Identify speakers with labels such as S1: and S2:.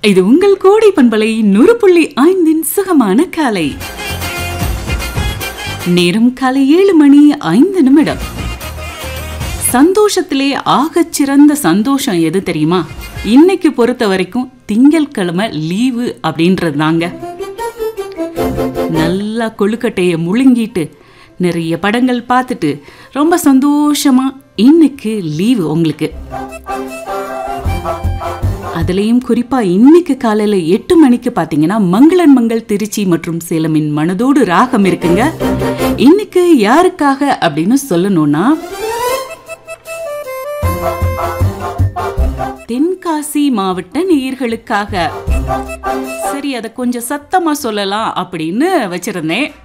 S1: இது உங்கள் கோடை பண்பலை நூறு புள்ளி ஐந்தின் சுகமான காலை நேரம் காலை ஏழு மணி ஐந்து நிமிடம் சந்தோஷத்திலே ஆகச் சிறந்த சந்தோஷம் எது தெரியுமா இன்னைக்கு பொறுத்த வரைக்கும் திங்கட்கிழமை லீவு அப்படின்றது தாங்க நல்லா கொழுக்கட்டையை முழுங்கிட்டு நிறைய படங்கள் பார்த்துட்டு ரொம்ப சந்தோஷமா இன்னைக்கு லீவு உங்களுக்கு அதுலேயும் குறிப்பா இன்னைக்கு காலையில எட்டு மணிக்கு பாத்தீங்கன்னா மங்களன் மங்கள் திருச்சி மற்றும் சேலமின் மனதோடு ராகம் இருக்குங்க இன்னைக்கு யாருக்காக அப்படின்னு சொல்லணும்னா தென்காசி மாவட்ட நேயர்களுக்காக சரி அதை கொஞ்சம் சத்தமா சொல்லலாம் அப்படின்னு வச்சிருந்தேன்